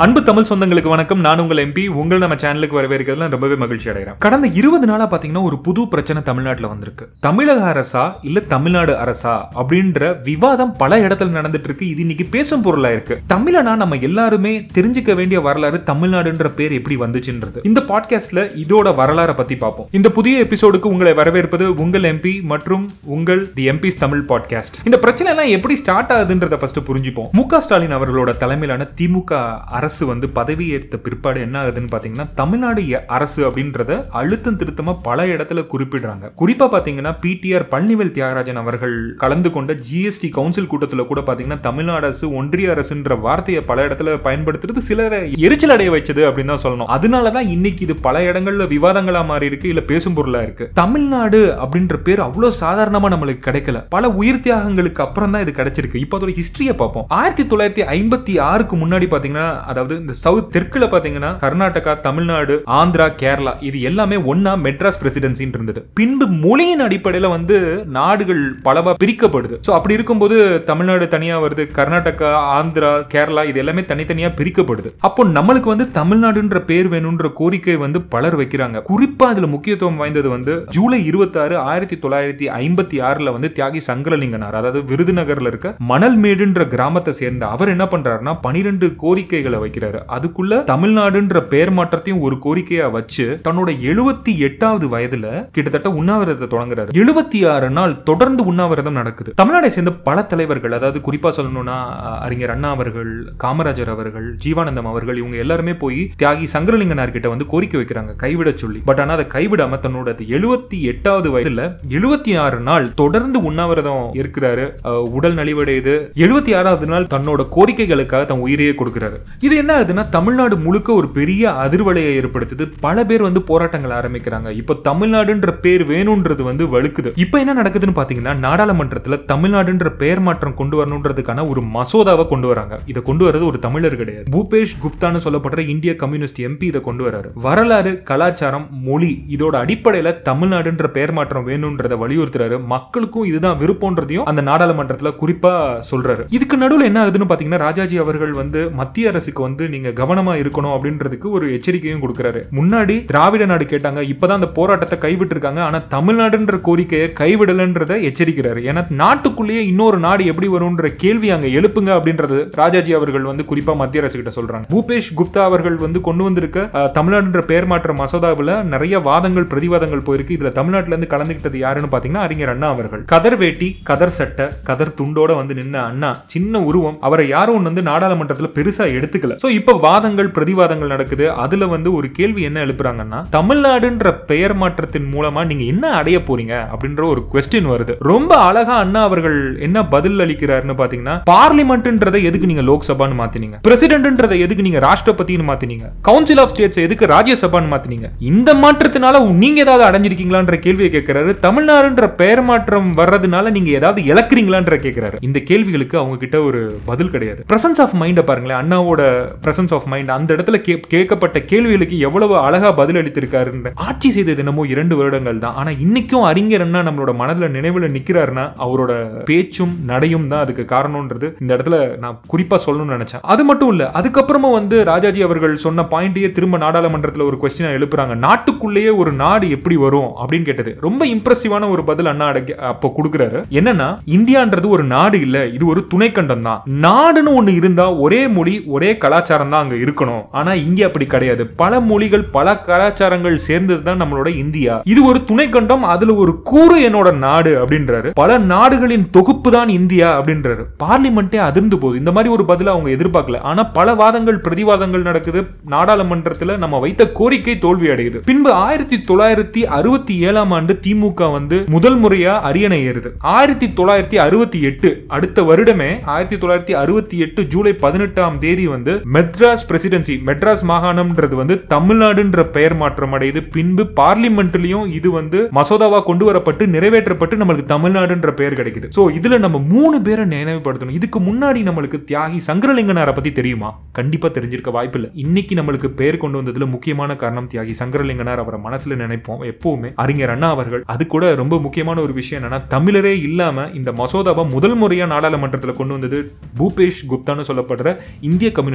அன்பு தமிழ் சொந்தங்களுக்கு வணக்கம் நான் உங்கள் எம்பி உங்களை நம்ம சேனலுக்கு வரவேற்கிறதுல ரொம்பவே மகிழ்ச்சி அடைகிறேன் கடந்த இருபது நாளா பாத்தீங்கன்னா ஒரு புது பிரச்சனை தமிழ்நாட்டில் வந்திருக்கு தமிழக அரசா இல்ல தமிழ்நாடு அரசா அப்படின்ற விவாதம் பல இடத்துல நடந்துட்டு இருக்கு இது இன்னைக்கு பேசும் பொருளா இருக்கு தமிழனா நம்ம எல்லாருமே தெரிஞ்சுக்க வேண்டிய வரலாறு தமிழ்நாடுன்ற பேர் எப்படி வந்துச்சுன்றது இந்த பாட்காஸ்ட்ல இதோட வரலாறை பத்தி பார்ப்போம் இந்த புதிய எபிசோடுக்கு உங்களை வரவேற்பது உங்கள் எம்பி மற்றும் உங்கள் தி எம்பிஸ் தமிழ் பாட்காஸ்ட் இந்த பிரச்சனை எல்லாம் எப்படி ஸ்டார்ட் ஆகுதுன்றத ஃபர்ஸ்ட் புரிஞ்சுப்போம் மு க ஸ்டாலின் அவர்களோட தலைமையிலான திமுக அரசு வந்து பதவியேற்ற பிற்பாடு என்ன ஆகுதுன்னு பாத்தீங்கன்னா தமிழ்நாடு எ- அரசு அப்படின்றத அழுத்தம் திருத்தமா பல இடத்துல குறிப்பிடுறாங்க குறிப்பா பாத்தீங்கன்னா பிடிஆர் பழனிவேல் தியாகராஜன் அவர்கள் கலந்து கொண்ட ஜிஎஸ்டி கவுன்சில் கூட்டத்துல கூட பாத்தீங்கன்னா தமிழ்நாடு அரசு ஒன்றிய அரசுன்ற வார்த்தையை பல இடத்துல பயன்படுத்துறது சிலரை எரிச்சல் அடைய வச்சது அப்படின்னு தான் சொல்லணும் அதனாலதான் இன்னைக்கு இது பல இடங்கள்ல விவாதங்களா மாறி இருக்கு இல்ல பேசும் பொருளா இருக்கு தமிழ்நாடு அப்படின்ற பேர் அவ்வளவு சாதாரணமா நம்மளுக்கு கிடைக்கல பல உயிர் தியாகங்களுக்கு அப்புறம் தான் இது கிடைச்சிருக்கு இப்போ அதோட ஹிஸ்டரியை பார்ப்போம் ஆயிரத்தி தொள்ளாயிரத்தி ஐம்பத்தி ஆறுக்கு முன்னாடி பாத்தீங்கன்னா அதாவது இந்த சவுத் தெற்குல பாத்தீங்கன்னா கர்நாடகா தமிழ்நாடு ஆந்திரா கேரளா இது எல்லாமே ஒன்னா மெட்ராஸ் பிரசிடென்சின்னு இருந்தது பின்பு மொழியின் அடிப்படையில வந்து நாடுகள் பலவா பிரிக்கப்படுது சோ அப்படி இருக்கும்போது தமிழ்நாடு தனியா வருது கர்நாடகா ஆந்திரா கேரளா இது எல்லாமே தனித்தனியா பிரிக்கப்படுது அப்போ நம்மளுக்கு வந்து தமிழ்நாடுன்ற பேர் வேணும்ன்ற கோரிக்கை வந்து பலர் வைக்கிறாங்க குறிப்பா அதுல முக்கியத்துவம் வாய்ந்தது வந்து ஜூலை இருபத்தாறு ஆயிரத்தி தொள்ளாயிரத்தி ஐம்பத்தி ஆறுல வந்து தியாகி சங்கரலிங்கனார் அதாவது விருதுநகர்ல இருக்க மணல்மேடுன்ற கிராமத்தை சேர்ந்த அவர் என்ன பண்றாருன்னா பனிரெண்டு கோரிக்கைகளை வைக்கிறாரு அதுக்குள்ள தமிழ்நாடுன்ற பெயர் மாற்றத்தையும் ஒரு கோரிக்கையா வச்சு தன்னோட எழுபத்தி எட்டாவது வயதுல கிட்டத்தட்ட உண்ணாவிரதத்தை தொடங்குறாரு எழுபத்தி ஆறு நாள் தொடர்ந்து உண்ணாவிரதம் நடக்குது தமிழ்நாடை சேர்ந்த பல தலைவர்கள் அதாவது குறிப்பா சொல்லணும்னா அஹ், அறிஞர் அண்ணா அவர்கள் காமராஜர் அவர்கள் ஜீவானந்தம் அவர்கள் இவங்க எல்லாருமே போய் தியாகி சங்கரலிங்கனார் கிட்ட வந்து கோரிக்கை வைக்கிறாங்க கைவிட சொல்லி பட் ஆனா அதை கைவிடாம தன்னோட எழுபத்தி எட்டாவது வயதுல எழுபத்தி ஆறு நாள் தொடர்ந்து உண்ணாவிரதம் இருக்கிறாரு அஹ், உடல் நலிவடையுது எழுபத்தி ஆறாவது நாள் தன்னோட கோரிக்கைகளுக்காக தன் உயிரையே கொடுக்கிறாரு இது என்ன ஆகுதுன்னா தமிழ்நாடு முழுக்க ஒரு பெரிய அதிர்வலையை ஏற்படுத்துது பல பேர் வந்து போராட்டங்கள் ஆரம்பிக்கிறாங்க இப்போ தமிழ்நாடுன்ற பேர் வேணும்ன்றது வந்து வழுக்குது இப்போ என்ன நடக்குதுன்னு பாத்தீங்கன்னா நாடாளுமன்றத்துல தமிழ்நாடுன்ற பெயர் மாற்றம் கொண்டு வரணுன்றதுக்கான ஒரு மசோதாவை கொண்டு வராங்க இதை கொண்டு வரது ஒரு தமிழர் கிடையாது பூபேஷ் குப்தான்னு சொல்லப்படுற இந்திய கம்யூனிஸ்ட் எம்பி இதை கொண்டு வராரு வரலாறு கலாச்சாரம் மொழி இதோட அடிப்படையில தமிழ்நாடுன்ற பெயர் மாற்றம் வேணும்ன்றதை வலியுறுத்துறாரு மக்களுக்கும் இதுதான் விருப்பம்ன்றதையும் அந்த நாடாளுமன்றத்துல குறிப்பா சொல்றாரு இதுக்கு நடுவுல என்ன ஆகுதுன்னு பாத்தீங்கன்னா ராஜாஜி அவர்கள் வந்து மத்திய அரசுக்கு வந்து நீங்க கவனமா இருக்கணும் அப்படின்றதுக்கு ஒரு எச்சரிக்கையும் கொடுக்கறாரு முன்னாடி திராவிட நாடு கேட்டாங்க இப்பதான் அந்த போராட்டத்தை கைவிட்டு இருக்காங்க ஆனா தமிழ்நாடுன்ற கோரிக்கையை கைவிடலன்றதை எச்சரிக்கிறாரு ஏன்னா நாட்டுக்குள்ளேயே இன்னொரு நாடு எப்படி வரும்ன்ற கேள்வி அங்க எழுப்புங்க அப்படின்றது ராஜாஜி அவர்கள் வந்து குறிப்பா மத்திய அரசு கிட்ட சொல்றாங்க பூபேஷ் குப்தா அவர்கள் வந்து கொண்டு வந்திருக்க அஹ், தமிழ்நாடுன்ற பெயர் மாற்ற மசோதாவில் நிறைய வாதங்கள் பிரதிவாதங்கள் போயிருக்கு இதுல தமிழ்நாட்டுல இருந்து கலந்துக்கிட்டது யாருன்னு பாத்தீங்கன்னா அறிஞர் அண்ணா அவர்கள் கதர் வேட்டி கதர் சட்டை கதர் துண்டோட வந்து நின்ன அண்ணா சின்ன உருவம் அவரை யாரும் வந்து நாடாளுமன்றத்துல பெருசா எடுத்துக்கல சோ இப்ப வாதங்கள் பிரதிவாதங்கள் நடக்குது அதுல வந்து ஒரு கேள்வி என்ன எழுப்புறாங்கன்னா தமிழ்நாடுன்ற பெயர் மாற்றத்தின் மூலமா நீங்க என்ன அடைய போறீங்க அப்படின்ற ஒரு கொஸ்டின் வருது ரொம்ப அழகா அண்ணா அவர்கள் என்ன பதில் அளிக்கிறாருன்னு பாத்தீங்கன்னா பார்லிமெண்ட்ன்றதை எதுக்கு நீங்க லோக்சபான்னு மாத்தினீங்க பிரசிடென்ட்ன்றதை எதுக்கு நீங்க ராஷ்டிரபதினு மாத்தினீங்க கவுன்சில் ஆஃப் ஸ்டேட்ஸ் எதுக்கு ராஜ்யசபான்னு மாத்தினீங்க இந்த மாற்றத்தினால நீங்க ஏதாவது அடைஞ்சிருக்கீங்களான்ற கேள்வியை கேட்கிறாரு தமிழ்நாடுன்ற பெயர் மாற்றம் வர்றதுனால நீங்க ஏதாவது இழக்கிறீங்களான்ற கேட்கிறாரு இந்த கேள்விகளுக்கு அவங்க கிட்ட ஒரு பதில் கிடையாது பிரசன்ஸ் ஆஃப் மைண்ட பாருங்களேன் அண்ணாவோட பிரசன்ஸ் ஆஃப் மைண்ட் அந்த இடத்துல கே- கேட்கப்பட்ட கேள்விகளுக்கு எவ்வளவு அழகா பதில் அளித்திருக்காருன்ற ஆட்சி செய்தது என்னமோ இரண்டு வருடங்கள் தான் ஆனா இன்னைக்கும் அறிஞர் அண்ணா நம்மளோட மனதுல நினைவுல நிக்கிறாருன்னா அவரோட பேச்சும் நடையும் தான் அதுக்கு காரணம்ன்றது இந்த இடத்துல நான் குறிப்பா சொல்லணும்னு நினைச்சேன் அது மட்டும் இல்ல அதுக்கப்புறமா வந்து ராஜாஜி அவர்கள் சொன்ன பாயிண்டையே திரும்ப நாடாளுமன்றத்துல ஒரு கொஸ்டின் எழுப்புறாங்க நாட்டுக்குள்ளேயே ஒரு நாடு எப்படி வரும் அப்படின்னு கேட்டது ரொம்ப இம்ப்ரெசிவான ஒரு பதில் அண்ணா அடக்கி- அப்போ கொடுக்குறாரு என்னன்னா இந்தியான்றது ஒரு நாடு இல்ல இது ஒரு துணைக்கண்டம் தான் நாடுன்னு ஒண்ணு இருந்தா ஒரே மொழி ஒரே கலாச்சாரம் தான் அங்க இருக்கணும் ஆனா இங்க அப்படி கிடையாது பல மொழிகள் பல கலாச்சாரங்கள் சேர்ந்தது தான் நம்மளோட இந்தியா இது ஒரு துணைக்கண்டம் அதுல ஒரு கூறு என்னோட நாடு அப்படின்றாரு பல நாடுகளின் தொகுப்பு தான் இந்தியா அப்படின்றாரு பார்லிமெண்டே அதிர்ந்து போகுது இந்த மாதிரி ஒரு பதில அவங்க எதிர்பார்க்கல ஆனா பல வாதங்கள் பிரதிவாதங்கள் நடக்குது நாடாளுமன்றத்துல நம்ம வைத்த கோரிக்கை தோல்வி அடையுது பின்பு ஆயிரத்தி தொள்ளாயிரத்தி அறுபத்தி ஏழாம் ஆண்டு திமுக வந்து முதல் முறையா அரியணை ஏறுது ஆயிரத்தி தொள்ளாயிரத்தி அறுபத்தி எட்டு அடுத்த வருடமே ஆயிரத்தி தொள்ளாயிரத்தி அறுபத்தி எட்டு ஜூலை பதினெட்டாம் தேதி வந்து மெட்ராஸ் பிரசிடென்சி மெட்ராஸ் மாகாணம்ன்றது வந்து தமிழ்நாடுன்ற பெயர் மாற்றம் அடையுது பின்பு பார்லிமெண்ட்லயும் இது வந்து மசோதாவா கொண்டு வரப்பட்டு நிறைவேற்றப்பட்டு நம்மளுக்கு தமிழ்நாடுன்ற பெயர் கிடைக்குது சோ இதுல நம்ம மூணு பேரை நினைவுபடுத்தணும் இதுக்கு முன்னாடி நம்மளுக்கு தியாகி சங்கரலிங்கனாரை பத்தி தெரியுமா கண்டிப்பா தெரிஞ்சிருக்க வாய்ப்பில்லை இன்னைக்கு நம்மளுக்கு பெயர் கொண்டு வந்ததுல முக்கியமான காரணம் தியாகி சங்கரலிங்கனார் அவரை மனசுல நினைப்போம் எப்பவுமே அறிஞர் அண்ணா அவர்கள் அது கூட ரொம்ப முக்கியமான ஒரு விஷயம் என்னன்னா தமிழரே இல்லாம இந்த மசோதாவை முதல் முறையா நாடாளுமன்றத்துல கொண்டு வந்தது பூபேஷ் குப்தான்னு சொல்லப்படுற இந்திய கம்யூனிஸ்ட்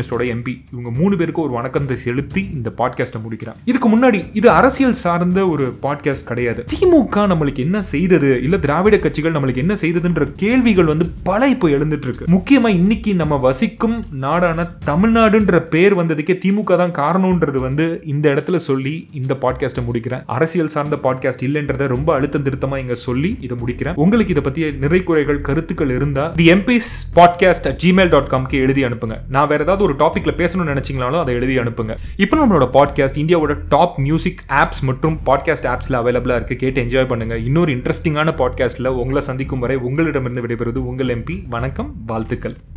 கம்யூனிஸ்டோட எம்பி இவங்க மூணு பேருக்கு ஒரு வணக்கத்தை செலுத்தி இந்த பாட்காஸ்ட்டை முடிக்கிறேன் இதுக்கு முன்னாடி இது அரசியல் சார்ந்த ஒரு பாட்காஸ்ட் கிடையாது திமுக நம்மளுக்கு என்ன செய்தது இல்ல திராவிட கட்சிகள் நம்மளுக்கு என்ன செய்ததுன்ற கேள்விகள் வந்து பல இப்போ எழுந்துட்டு இருக்கு முக்கியமா இன்னைக்கு நம்ம வசிக்கும் நாடான தமிழ்நாடுன்ற பேர் வந்ததுக்கே திமுக தான் காரணம்ன்றது வந்து இந்த இடத்துல சொல்லி இந்த பாட்காஸ்ட்டை முடிக்கிறேன் அரசியல் சார்ந்த பாட்காஸ்ட் இல்லைன்றத ரொம்ப அழுத்தம் திருத்தமா இங்க சொல்லி இதை முடிக்கிறேன் உங்களுக்கு இதை பத்திய நிறை குறைகள் கருத்துக்கள் இருந்தா the MPs podcast Gmail dot காம்க்கு எழுதி அனுப்புங்க நான் வேற ஏதாவது ஒரு டாபிக்ல பேசணும்னு நினைச்சீங்களாலும் அதை எழுதி அனுப்புங்க இப்போ நம்மளோட பாட்காஸ்ட் இந்தியாவோட டாப் மியூசிக் ஆப்ஸ் மற்றும் பாட்காஸ்ட் ஆப்ஸ்ல அவைலபிளா இருக்கு கேட்டு என்ஜாய் பண்ணுங்க இன்னொரு இன்ட்ரெஸ்டிங்கான பாட்காஸ்ட்ல உங்களை சந்திக்கும் வரை உங்களிடமிருந்து விடைபெறுவது உங்கள் எம்பி வணக்கம் வாழ்த்துக்கள்